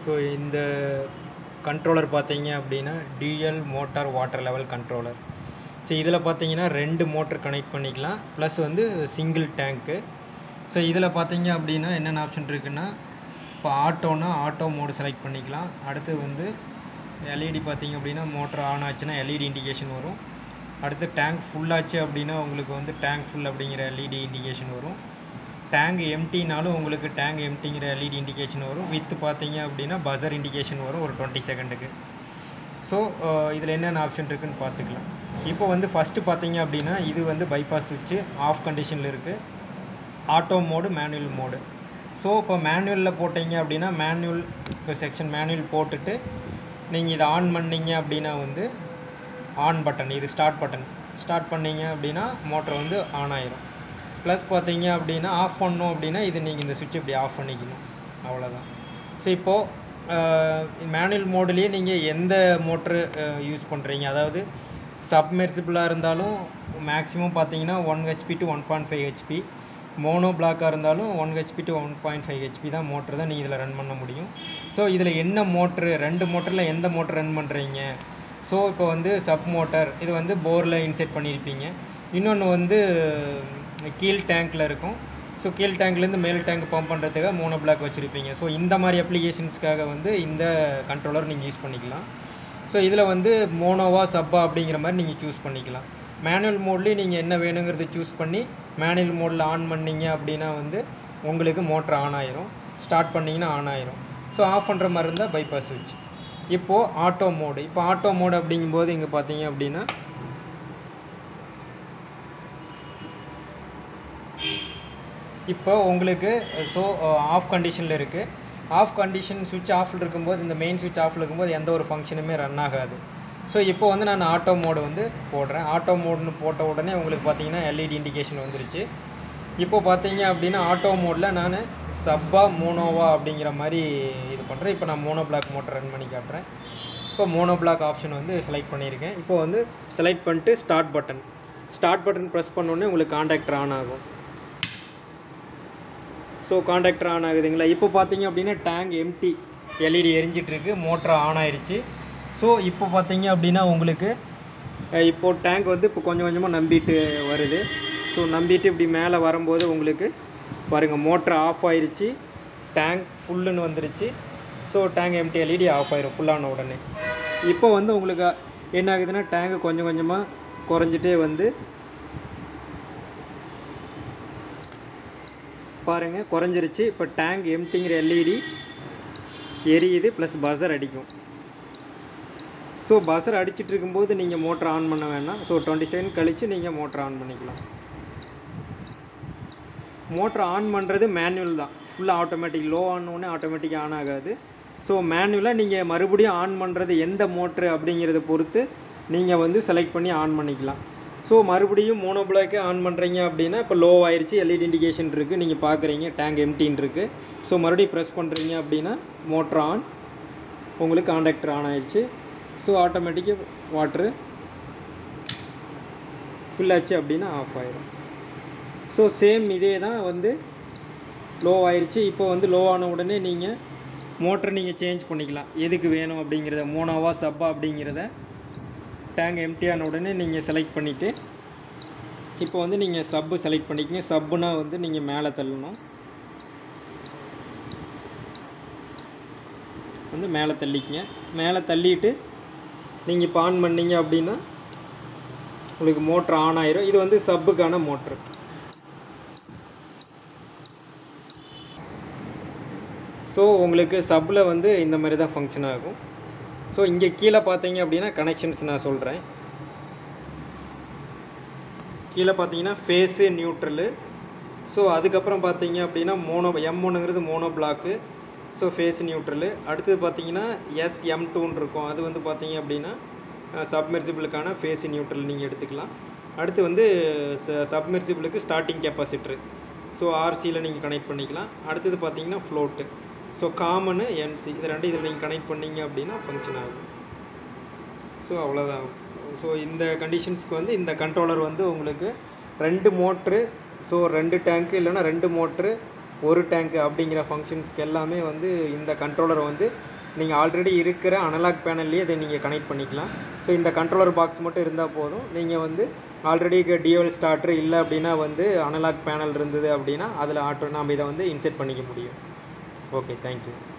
so இந்த controller பார்த்தீங்க அப்படின்னா DL motor water level controller so இதில் பார்த்தீங்கன்னா ரெண்டு மோட்டர் கனெக்ட் பண்ணிக்கலாம் ப்ளஸ் வந்து சிங்கிள் டேங்க்கு ஸோ இதில் பார்த்தீங்க அப்படின்னா என்னென்ன ஆப்ஷன் இருக்குன்னா இப்போ ஆட்டோனா ஆட்டோ மோடு செலக்ட் பண்ணிக்கலாம் அடுத்து வந்து எல்இடி பார்த்தீங்க அப்படின்னா மோட்டர் ஆன் ஆச்சுன்னா எல்இடி இண்டிகேஷன் வரும் அடுத்து டேங்க் ஃபுல்லாச்சு அப்படின்னா உங்களுக்கு வந்து டேங்க் ஃபுல் அப்படிங்கிற எல்இடி இண்டிகேஷன் வரும் டேங்க் எம்டினாலும் உங்களுக்கு டேங்க் எம்டிங்கிற எல்இடி இண்டிகேஷன் வரும் வித் பார்த்தீங்க அப்படின்னா பஸர் இண்டிகேஷன் வரும் ஒரு டுவெண்ட்டி செகண்டுக்கு ஸோ இதில் என்னென்ன ஆப்ஷன் இருக்குன்னு பார்த்துக்கலாம் இப்போ வந்து ஃபஸ்ட்டு பார்த்தீங்க அப்படின்னா இது வந்து பைபாஸ் சுவிட்சு ஆஃப் கண்டிஷனில் இருக்குது auto mode manual mode so இப்போ மேனுவலில் போட்டீங்க அப்படின்னா மேனுவல் இப்போ செக்ஷன் மேனுவல் போட்டுட்டு நீங்கள் இதை ஆன் பண்ணீங்க அப்படின்னா வந்து ஆன் பட்டன் இது ஸ்டார்ட் பட்டன் ஸ்டார்ட் பண்ணீங்க அப்படின்னா மோட்டர் வந்து ஆன் ஆயிரும் ப்ளஸ் பார்த்தீங்க அப்படின்னா ஆஃப் பண்ணணும் அப்படின்னா இது நீங்கள் இந்த சுவிட்ச் இப்படி ஆஃப் பண்ணிக்கணும் அவ்வளோதான் ஸோ இப்போது மேனுவல் மோட்லேயே நீங்கள் எந்த மோட்ரு யூஸ் பண்ணுறீங்க அதாவது சப்மெர்சிபிளாக இருந்தாலும் மேக்ஸிமம் பார்த்தீங்கன்னா one HP to one point five HP mono பிளாக்காக இருந்தாலும் one HP to one point five HP தான் மோட்ரு தான் நீங்கள் இதில் ரன் பண்ண முடியும் ஸோ இதில் என்ன மோட்ரு ரெண்டு மோட்டரில் எந்த மோட்டர் ரன் பண்ணுறீங்க ஸோ இப்போ வந்து சப் மோட்டர் இது வந்து போரில் இன்செர்ட் பண்ணியிருப்பீங்க இன்னொன்று வந்து கீழ் டேங்க்கில் இருக்கும் ஸோ கீழ் டேங்க்லேருந்து மேல் டேங்க் பம்ப் பண்ணுறதுக்காக மோனோ பிளாக் வச்சுருப்பீங்க ஸோ இந்த மாதிரி அப்ளிகேஷன்ஸ்க்காக வந்து இந்த கண்ட்ரோலர் நீங்கள் யூஸ் பண்ணிக்கலாம் ஸோ இதில் வந்து மோனோவா சப்பா அப்படிங்கிற மாதிரி நீங்கள் சூஸ் பண்ணிக்கலாம் மேனுவல் மோட்லேயும் நீங்கள் என்ன வேணுங்கிறது சூஸ் பண்ணி மேனுவல் மோடில் ஆன் பண்ணீங்க அப்படின்னா வந்து உங்களுக்கு மோட்ரு ஆன் ஆயிரும் ஸ்டார்ட் பண்ணிங்கன்னா ஆன் ஆயிரும் ஸோ ஆஃப் பண்ணுற மாதிரி இருந்தால் பைபாஸ் சுவிட்ச் இப்போது ஆட்டோ மோடு இப்போ ஆட்டோ மோடு அப்படிங்கும்போது இங்கே பார்த்தீங்க அப்படின்னா இப்போ உங்களுக்கு ஸோ ஆஃப் கண்டிஷனில் இருக்குது ஆஃப் கண்டிஷன் சுவிட்ச் ஆஃபில் இருக்கும்போது இந்த மெயின் சுவிட்ச் ஆஃபில் இருக்கும்போது எந்த ஒரு ஃபங்க்ஷனுமே ரன் ஆகாது ஸோ இப்போ வந்து நான் ஆட்டோ மோடு வந்து போடுறேன் ஆட்டோ மோடுன்னு போட்ட உடனே உங்களுக்கு பார்த்தீங்கன்னா எல்இடி இண்டிகேஷன் வந்துருச்சு இப்போ பார்த்தீங்க அப்படின்னா ஆட்டோ மோடில் நான் சப்பா மோனோவா அப்படிங்கிற மாதிரி இது பண்ணுறேன் இப்போ நான் மோனோ பிளாக் மோட்டர் ரன் பண்ணி காட்டுறேன் இப்போ மோனோ பிளாக் ஆப்ஷன் வந்து செலக்ட் பண்ணியிருக்கேன் இப்போ வந்து செலக்ட் பண்ணிட்டு start button start button press பண்ணோடனே உங்களுக்கு காண்டாக்டர் ஆன் ஆகும் ஸோ காண்டாக்டர் ஆன் ஆகுதுங்களா இப்போ பார்த்தீங்க அப்படின்னா டேங்க் எம்டி எல்இடி எரிஞ்சிட்ருக்கு மோட்டர் ஆன் ஆயிருச்சு ஸோ இப்போ பார்த்தீங்க அப்படின்னா உங்களுக்கு அஹ், இப்போ டேங்க் வந்து இப்போ கொஞ்சம் கொஞ்சமாக நம்பிட்டு வருது ஸோ நம்பிட்டு இப்படி மேலே வரும்போது உங்களுக்கு பாருங்கள் மோட்டர் ஆஃப் ஆயிருச்சு டேங்க் ஃபுல்லுன்னு வந்துருச்சு so tank empty LED off ஆயிரும் ஃபுல்லான உடனே இப்போ வந்து உங்களுக்கு என்ன ஆகுதுன்னா டேங்க் கொஞ்சம் கொஞ்சமாக குறைஞ்சிட்டே வந்து பாருங்க குறைஞ்சிருச்சு இப்போ டேங்க் எம்டிங்கிற எல்இடி எரியுது ப்ளஸ் பஸர் அடிக்கும் ஸோ பஸர் அடிச்சிட்டு இருக்கும்போது நீங்கள் மோட்டர் ஆன் பண்ண வேணாம் ஸோ டுவெண்ட்டி செகண்ட் கழித்து நீங்கள் மோட்டர் ஆன் பண்ணிக்கலாம் மோட்டர் ஆன் பண்ணுறது மேனுவல் தான் ஃபுல்லாக ஆட்டோமேட்டிக் லோ ஆனோடனே ஆட்டோமேட்டிக்காக ஆன் ஆகாது ஸோ மேனுவலாக நீங்கள் மறுபடியும் ஆன் பண்ணுறது எந்த மோட்ரு அப்படிங்கிறத பொறுத்து நீங்கள் வந்து செலக்ட் பண்ணி ஆன் பண்ணிக்கலாம் ஸோ மறுபடியும் மோனோ பிளாக்கே ஆன் பண்ணுறீங்க அப்படின்னா இப்போ லோ ஆயிருச்சு எல்இடி இண்டிகேஷன் இருக்குது நீங்கள் பார்க்குறீங்க டேங்க் எம்டின்னு இருக்குது ஸோ மறுபடியும் ப்ரெஸ் பண்ணுறீங்க அப்படின்னா மோட்ரு ஆன் உங்களுக்கு காண்டாக்டர் ஆன் ஆயிடுச்சு ஸோ ஆட்டோமேட்டிக்காக வாட்ரு ஃபில் ஆச்சு அப்படின்னா ஆஃப் ஆயிரும் ஸோ சேம் இதே தான் வந்து லோ ஆயிருச்சு இப்போ வந்து லோ ஆன உடனே நீங்கள் மோட்டரை நீங்கள் சேஞ்ச் பண்ணிக்கலாம் எதுக்கு வேணும் அப்படிங்கிறத மோனோவா சப்பா அப்படிங்கிறத டேங்க் எம்டி ஆன உடனே நீங்கள் செலக்ட் பண்ணிவிட்டு இப்போ வந்து நீங்கள் சப்பு செலக்ட் பண்ணிக்கங்க சப்புனா வந்து நீங்கள் மேலே தள்ளணும் வந்து மேலே தள்ளிக்கங்க மேலே தள்ளிட்டு நீங்கள் இப்போ ஆன் பண்ணீங்க அப்படின்னா உங்களுக்கு மோட்ரு ஆன் ஆயிரும் இது வந்து சப்புக்கான மோட்ரு ஸோ உங்களுக்கு சப்பில் வந்து இந்த மாதிரி தான் ஃபங்க்ஷன் ஆகும் ஸோ இங்கே கீழே பார்த்தீங்க அப்படின்னா கனெக்ஷன்ஸ் நான் சொல்கிறேன் கீழே பார்த்தீங்கன்னா ஃபேஸு நியூட்ரலு ஸோ அதுக்கப்புறம் பார்த்தீங்க அப்படின்னா மோனோ எம் ஒன்றுங்கிறது mono block so phase neutral அடுத்தது பார்த்தீங்கன்னா எஸ் எம் டூன்னு இருக்கும் அது வந்து பார்த்தீங்க அப்படின்னா சப்மெர்சிபிளுக்கான ஃபேஸ் நியூட்ரல் நீங்கள் எடுத்துக்கலாம் அடுத்து வந்து சப்மெர்சிபிளுக்கு ஸ்டார்டிங் கெப்பாசிட்டரு ஸோ ஆர்சியில் நீங்கள் கனெக்ட் பண்ணிக்கலாம் அடுத்தது பார்த்தீங்கன்னா ஃப்ளோட்டு ஸோ காமனு என்சி இது ரெண்டு இதில் நீங்கள் கனெக்ட் பண்ணீங்க அப்படின்னா ஃபங்க்ஷன் ஆகும் ஸோ அவ்வளோதான் ஸோ இந்த கண்டிஷன்ஸ்க்கு வந்து இந்த கண்ட்ரோலர் வந்து உங்களுக்கு ரெண்டு மோட்ரு ஸோ ரெண்டு டேங்க்கு இல்லைன்னா ரெண்டு மோட்ரு ஒரு டேங்க்கு அப்படிங்கிற ஃபங்க்ஷன்ஸ்க்கு எல்லாமே வந்து இந்த கண்ட்ரோலர் வந்து நீங்கள் ஆல்ரெடி இருக்கிற அனலாக் பேனல்லையே இதை நீங்கள் கனெக்ட் பண்ணிக்கலாம் ஸோ இந்த கண்ட்ரோலர் பாக்ஸ் மட்டும் இருந்தால் போதும் நீங்கள் வந்து ஆல்ரெடி டிஎல் ஸ்டார்டர் இல்லை அப்படின்னா வந்து அனலாக் பேனல் இருந்தது அப்படின்னா அதில் ஆட்டோ நம்ம இதை வந்து இன்செர்ட் பண்ணிக்க முடியும் ஓகே தேங்க்யூ